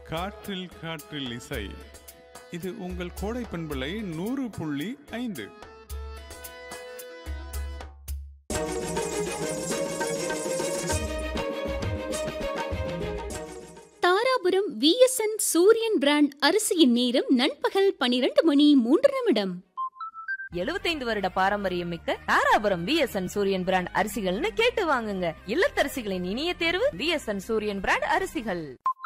காற்றில் காற்றில் இசை இது உங்கள் கோடை பண்பலை நூறு புள்ளி ஐந்து தாராபுரம் விஎஸ்என் சூரியன் பிராண்ட் அரிசியின் நேரம் நண்பகல் பனிரெண்டு மணி மூன்று நிமிடம் எழுபத்தைந்து வருட பாரம்பரியம் மிக்க தாராபுரம் பிஎஸ்என் சூரியன் பிராண்ட் அரிசிகள்னு கேட்டு வாங்குங்க இல்லத்தரசிகளின் இனிய தேர்வு பிஎஸ்என் சூரியன் பிராண்ட் அரிசிகள்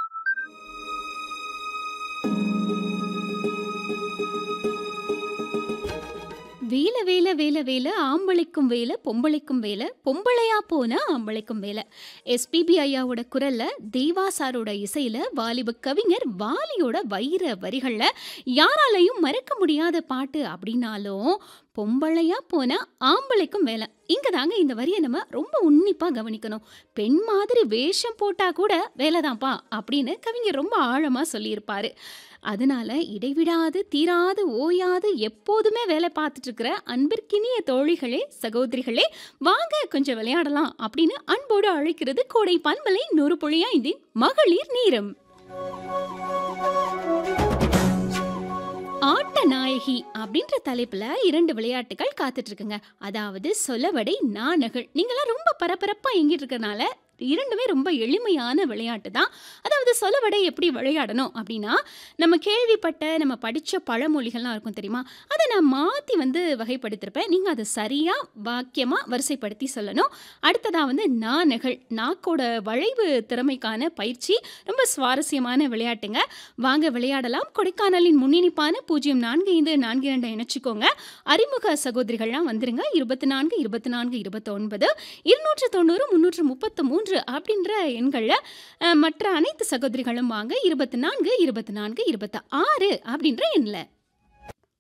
வேலை வேலை வேலை வேலை ஆம்பளைக்கும் வேலை பொம்பளைக்கும் வேலை பொம்பளையா போனா ஆம்பளைக்கும் வேலை எஸ்பிபி ஐயாவோட குரல்ல தேவா சாரோட இசையில வாலிப கவிஞர் வாலியோட வைர வரிகள்ல யாராலையும் மறக்க முடியாத பாட்டு அப்படின்னாலும் பொம்பளையா போனா ஆம்பளைக்கும் வேலை இங்க தாங்க இந்த வரியை நம்ம ரொம்ப உன்னிப்பா கவனிக்கணும் பெண் மாதிரி வேஷம் போட்டா கூட வேலைதான்ப்பா அப்படின்னு கவிஞர் ரொம்ப ஆழமா சொல்லியிருப்பாரு அதனால இடைவிடாது தீராது ஓயாது எப்போதுமே வேலை பார்த்துட்டு இருக்கிற அன்பிற்கினிய தோழிகளே சகோதரிகளே வாங்க கொஞ்சம் விளையாடலாம் அப்படின்னு அன்போடு அழைக்கிறது கோடை பன்மலை நூறு புள்ளியா இந்தின் மகளிர் நேரம் ஆட்ட நாயகி அப்படின்ற தலைப்புல இரண்டு விளையாட்டுகள் காத்துட்டு இருக்குங்க அதாவது சொலவடை நாணகள் நீங்களாம் ரொம்ப பரபரப்பா எங்கிட்டு இருக்கறனால இரண்டுமே ரொம்ப எளிமையான விளையாட்டு தான் அதாவது சொலவடை எப்படி விளையாடணும் அப்படின்னா நம்ம கேள்விப்பட்ட நம்ம படித்த பழமொழிகள்லாம் இருக்கும் தெரியுமா அதை நான் மாற்றி வந்து வகைப்படுத்திருப்பேன் நீங்கள் அதை சரியாக வாக்கியமாக வரிசைப்படுத்தி சொல்லணும் அடுத்ததாக வந்து நாணகள் நாக்கோட வளைவு திறமைக்கான பயிற்சி ரொம்ப சுவாரஸ்யமான விளையாட்டுங்க வாங்க விளையாடலாம் கொடைக்கானலின் முன்னிணைப்பான பூஜ்ஜியம் நான்கு ஐந்து நான்கு இரண்டு இணைச்சிக்கோங்க அறிமுக சகோதரிகள்லாம் வந்துருங்க இருபத்தி நான்கு இருபத்தி நான்கு இருபத்தொன்பது இருநூற்று தொண்ணூறு முந்நூற்று முப்பத்து மூன்று அப்படின்ற எண்களில் அஹ், மற்ற அனைத்து சகோதரிகளும் வாங்க இருபத்தி நான்கு இருபத்தி நான்கு இருபத்தி ஆறு அப்படின்ற எண்ணில்